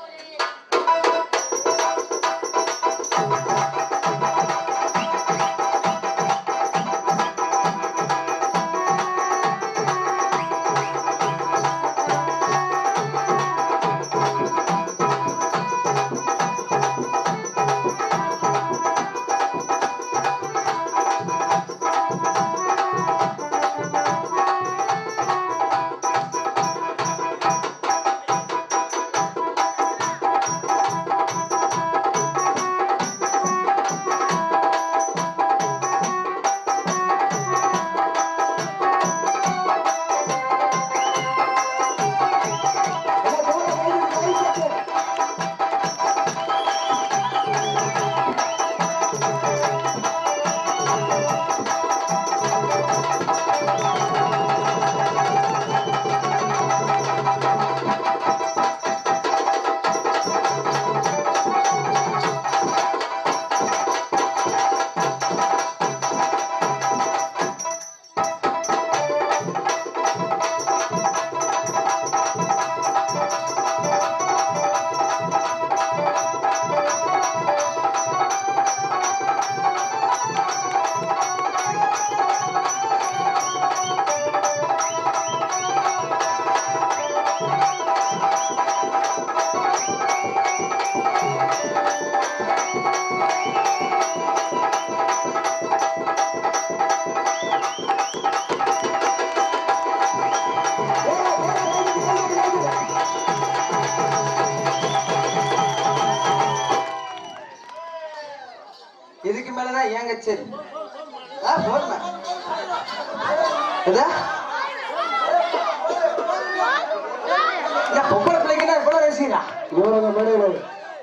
இதுக்கு மேலதான் ஏங்க சரி ஆ போதுமே இதா? இந்த பொம்பளை பிள்ளைங்கன்னா இவ்வளவு ரசிக்கிறா இவரங்க மேடையில்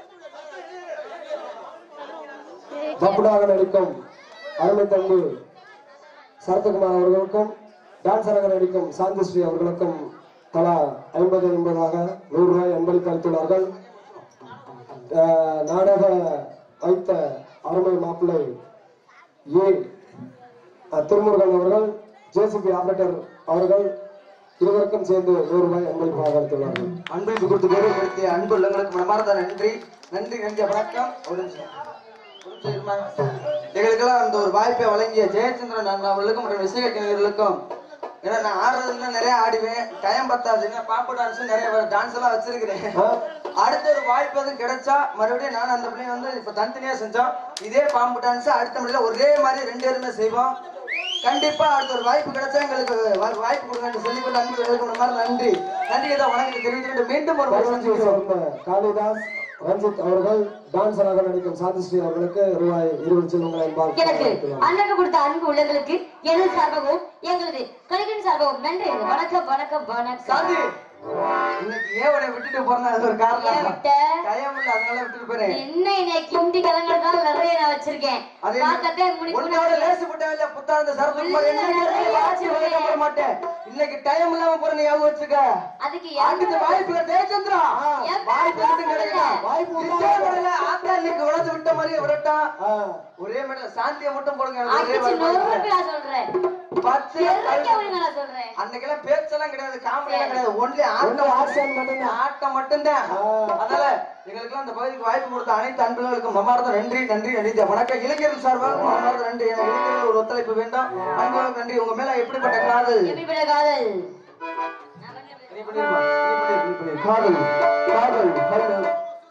தப்புடாக நடிக்கும் அருமை தம்பி சரத்குமார் அவர்களுக்கும் டான்சராக நடிக்கும் சாந்திஸ்ரீ அவர்களுக்கும் தலா ஐம்பது ஐம்பதாக நூறு ரூபாய் அன்பளித்து அளித்துள்ளார்கள் அஹ், நாடக வைத்த அருமை மாப்பிள்ளை ஏ அஹ், திருமுருகன் அவர்கள் ஜேசிபி ஆபரேட்டர் அவர்கள் இருவருக்கும் சேர்ந்து நூறு ரூபாய் அன்பளிப்பாக அளித்துள்ளார்கள் அன்பளிப்பு கொடுத்து கௌரவப்படுத்திய அன்பு உள்ளங்களுக்கு மனமார்ந்த நன்றி நன்றி நன்றி வணக்கம் ஒரு நிமிஷம் ஒரு நிமிஷம் இருமா. எங்களுக்கெல்லாம் அந்த ஒரு வாய்ப்பை வழங்கிய ஜெயச்சந்திரன் அண்ணா அவர்களுக்கும் மற்றும் விசேகர்களுக்கும் ஏன்னா நான் ஆடுறதுல நிறைய ஆடுவேன் டைம் பத்தாது ஏன்னா பாப்பு டான்ஸ் நிறைய டான்ஸ் எல்லாம் வச்சிருக்கிறேன் அஹ், அடுத்த ஒரு வாய்ப்பு எதுவும் கிடைச்சா மறுபடியும் நான் அந்த பிள்ளைங்க வந்து இப்ப தனித்தனியா செஞ்சோம் இதே பாம்பு டான்ஸ் அடுத்த முறையில ஒரே மாதிரி ரெண்டு பேருமே செய்வோம் கண்டிப்பா அடுத்த ஒரு வாய்ப்பு கிடைச்சா எங்களுக்கு வா- வாய்ப்பு கொடுங்க சொல்லிக்கொண்டு அன்பு மாதிரி நன்றி நன்றி தான் வணக்கத்தை தெரிவித்துக்கிட்டு மீண்டும் ஒரு முறை பயிற்சி சந்திக்கிறோம். சேர்ந்த காளிதாஸ் ரஞ்சித் அவர்கள் டான்சராக நடிக்கும் சாதிஸ்ரீ அவர்களுக்கு ரூபாய் இருபது செல்வங்களை அன்பாக எனக்கு அளித்துள்ளார். அண்ணனுக்கு கொடுத்த அன்பு உள்ளங்களுக்கு எனது சார்பாகவும் எங்களது கலைஞரின் சார்பாகவும் நன்றி வணக்கம் வணக்கம் சாந்தி வணக்கம் இன்னைக்கு ஏன் உன்னை விட்டுட்டு போறேன் அது ஒரு ஏன் காரணம் விட்ட? டைம் இல்ல அதனால விட்டுட்டு போறேன் என்ன இன்னைக்கு கிண்டி கலங்கள்தான் நிறைய நான் வச்சிருக்கேன் அதே பார்க்கத்தே முடிக்க உன்னோட லேசு போட்டாவில்ல புத்தாந்த சரத்குமார் என்ன ஆட்சி வர மாட்டேன் இன்னைக்கு டைம் இல்லாம போற நீ ஞாபகம் வச்சுக்க அதுக்கு ஆட்டுக்கு யாருக்கு வாய்ப்பு ஜெயச்சந்திரா என் வாய்ப்பு மட்டும் கிடைக்கலாம் வாய்ப்பு உண்டா? கிறிஸ்டியன் ஆத்தா இன்னைக்கு உலகத்தை விட்ட மாதிரி விடட்டான் ஆ, ஒரே மட்டும் சாந்தியை மட்டும் போடுங்க எனக்கு ஒரே அடிச்சு வாய்ப்பு நொறுக்கு நான் சொல்றேன் பத்து செருக்க விடுங்க நான் சொல்றேன் அன்னைக்கெல்லாம் பேச்செல்லாம் கிடையாது காமெடி எல்லாம் கிடையாது ஒன்லி ஒண்ணு ஆட்டம் action மட்டும்தான். ஆட்டம் மட்டும்தான் ஆ. அதனால எங்களுக்கெல்லாம் அந்த பகுதிக்கு வாய்ப்பு கொடுத்த அனைத்து அன்புகளுக்கும் மமார்ந்த நன்றி நன்றி நன்றி வணக்கம் இளைஞர்கள் சார்பாக மமார்ந்த நன்றி எனக்கு இளைஞர்கள் ஒரு ஒத்துழைப்பு வேண்டும் அன்புகளுக்கு நன்றி உங்க மேல எப்படிப்பட்ட காதல் எப்படிப்பட்ட காதல் நீ பண்ணிருமா நீ பண்ணிரு நீ பண்ணிரு காதல் காதல் காதல்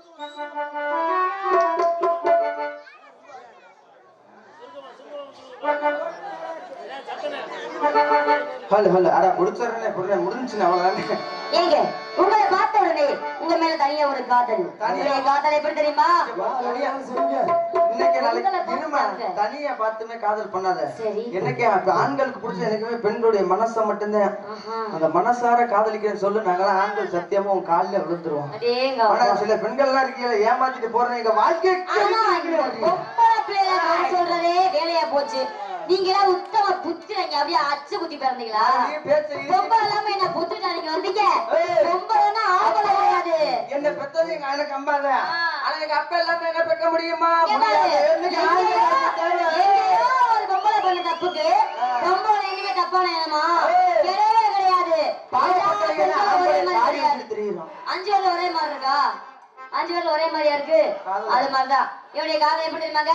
ஹலோ ஹலோ அடா முடிச்சிடுறேன் புரியுறேன் முடிஞ்சுச்சு அவ்வளவுதான் ஏங்க உங்களை பார்த்த உடனே உங்க மேல தனியா ஒரு காதல் தனியா? உங்களுடைய காதல் எப்படி தெரியுமா வா, தனியாக செய்யுங்க. இன்னைக்கு நாளைக்கு உங்களை தான் இருமா பார்க்க. தனியா பார்த்துமே காதல் பண்ணாத சரி. என்னைக்கு அப்ப ஆண்களுக்கு பிடிச்ச எனக்குமே பெண்களுடைய மனசை மட்டும்தான் ஆஹா. அந்த மனசார காதலிக்கிறேன்னு சொல்லு நாங்களாம் ஆண்கள் சத்தியமா உன் காலில் விழுந்துருவோம் அடேங்க ஆனா சில பெண்கள்லாம் இருக்கீங்க ஏமாத்திட்டு போறேன் எங்க வாழ்க்கை ஆனா இந்த பொம்பளை பிள்ளைகளை குறை சொல்றதே வேலையா போச்சு நீங்க எல்லாம் உத்தம புத்திரங்க அப்படியே அச்சு குத்தி பிறந்தீங்களா நீ பேச்சு ரொம்ப இல்லாம என்ன புத்திரா நீங்க வந்தீங்க ஏய். ரொம்ப வேணா ஆம்பளை கிடையாது என்ன பெத்தது எங்க எனக்கு அம்பாத ஆ. ஆனா எங்க அப்பா எல்லாமே என்ன பெக்க முடியுமா இங்க பாரு, முடியாது என்னைக்கு ஆளுங்க எங்கேயோ- தேவை. எங்கேயோ ஒரு பொம்பளை பண்ண தப்புக்கு பொம்பளை இனிமே தப்பான என்னமா ஏய். கிடையவே கிடையாது பாவப்பட்டவங்க எல்லா எல்லாம் பொம்பளையும் ஒரே ஆம்பளை மாதிரி தாடி கிடையாது. வச்சுட்டு திரியுறோம். அஞ்சு பேர்ல ஒரே மாதிரி இருக்கா அஞ்சு பேர்ல ஒரே மாதிரியா இருக்கு அதுதான். அது மாதிரிதான் இவனுடைய காதல் எப்படி இருந்தாங்க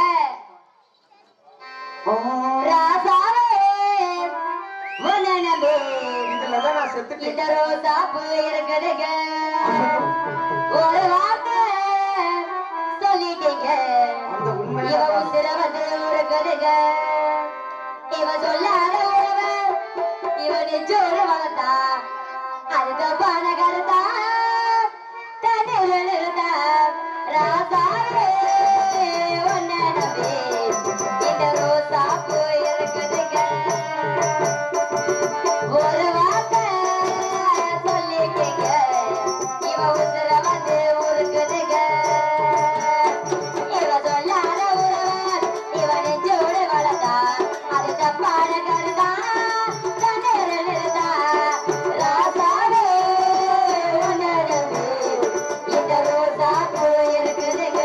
ராசாவே உன்னை நம்பி இதுலதான் நான் செத்துட்டேன் இந்த ரோசாப்பு இருக்குதுங்க ஒரு வார்த்தை சொல்லிட்டீங்க அந்த உண்மையை இவ நான் உசிர வந்து இருக்குதுங்க இவ சொல்லாத உறவு இவ நெஞ்சோடு வளர்த்தா அது தப்பான கருத்தா தன்னில் நிறுத்தா ராசாவே உன்னை நம்பி இந்த ரோசாப்பு இருக்குதுங்க ஒரு வார்த்தை சொல்லிட்டீங்க இவ உசுர வந்து உருக்குதுங்க இவ சொல்லாத உறவன் இவ நெஞ்சோடு வளர்த்தா அது தப்பான கருதா தண்ணீரில் இருந்தா ராசாவே உன்னை நம்பி இந்த ரோசா பூ இருக்குதுங்க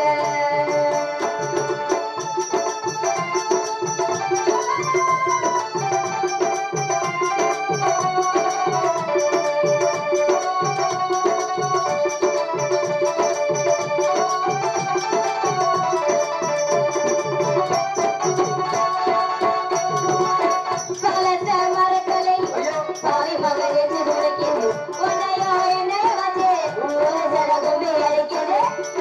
பலத்த மரக்கலை பாவி மகள் என்று துடிக்குது உன்னையோ என்னைய வந்து ஒரு சரகுமி அடிக்குது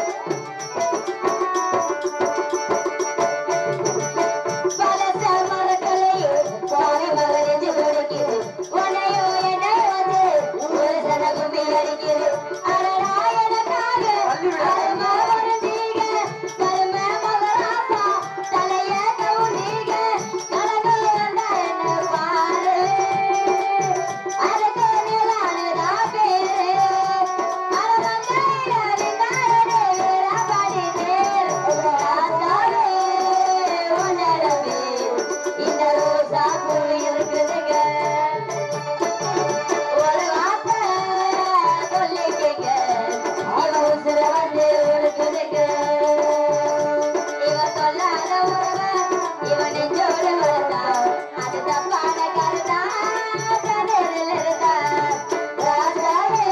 பலத்த மரக்கலை பாவி மகள் என்று துடிக்குது உன்னையோ என்னைய வந்து ஒரு சரகுமி அடிக்குது அடடா எனக்காக அருமா வருந்தீங்க கரும மகராசா தலைய கவுந்தீங்க கணக்கு வந்தா என்ன பாரு அதுக்கு நிலானுதான் பேரு இந்த ரோசா பூ இருக்குதுங்க ஒரு வார்த்தை சொல்லிட்டீங்க இவ உசுர வந்து உருக்குதுங்க இவ சொல்லாத உறவ இவ நெஞ்சோடு வளர்த்தா அது தப்பான கருதா கதிரில் இருந்தா ராசாவே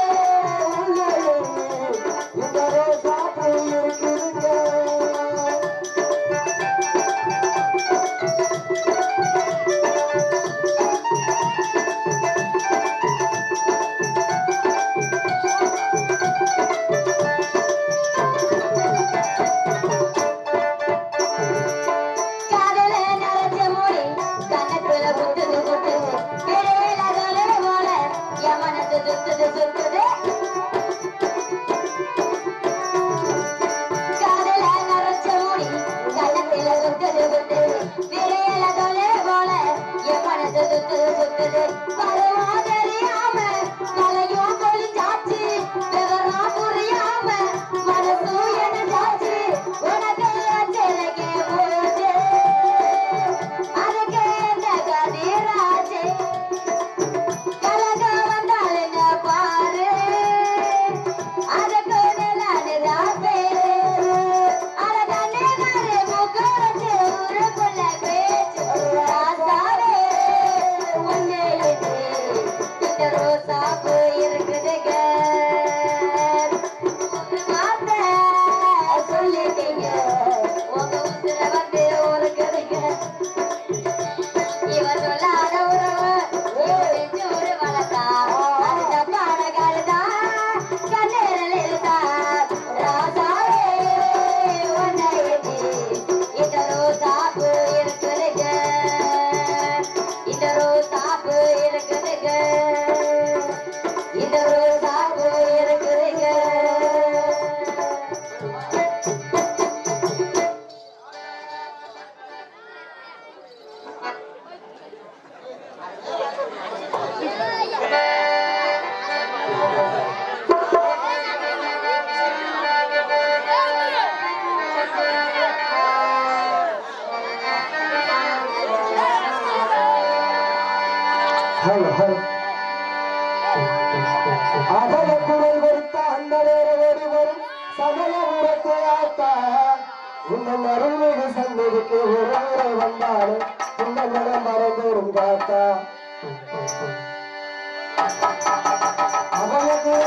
இந்த ரோசா பூ இருக்குதுங்க காதல நரைச்ச மூடி கண்ணத்துல குத்துது குத்துது விரையில தொலை போல என் மனசு சுத்துது சுத்துது காதல நரைச்ச மூடி கண்ணத்துல குத்துது குத்துது விரையில தொலை போல என் மனசு சுத்துது சுத்துது பருவா தெரியாம தலையும் கொழிஞ்சாச்சு விவரம் புரியாம மனசும் எனதாச்சு உனக்கு அச்சலைக்கே போச்சு அதுக்கு என்ன கதிராச்சு கலக வந்தால் என்ன பாரு அதுக்கு நிலானுதான் பேரு அழகானே நாரு மூக்கு வச்சு ஊருக்குள்ள பேச்சு ராசாவே உன்னை எண்ணி இந்த ரோசா பூ இருக்குதுங்க ஒரு வார்த்தை சொல்லிட்டீங்க உங்க உசுர வந்து ஊருக்குதுங்க இவ சொல்லாத உறவு இவ நெஞ்சோடு வளர்த்தா அது தப்பான கருதா கண்ணீரில் இருந்தா ராசாவே உன்னை எண்ணி இந்த ரோசாப்பு இருக்குதுங்க இந்த ரோசாப்பு இருக்குதுங்க இந்த ரோசாப்பு இருக்குதுங்க அதல குரல் கொடுத்த அந்த நேர ஓடி வரும் சமயபுரத்தை ஆத்தா உங்கள் அருள்மிகு சந்ததிக்கு ஒரு முறை வந்தாலும் இந்த மனம் மறந்தோறும் காத்தா அவனுக்கு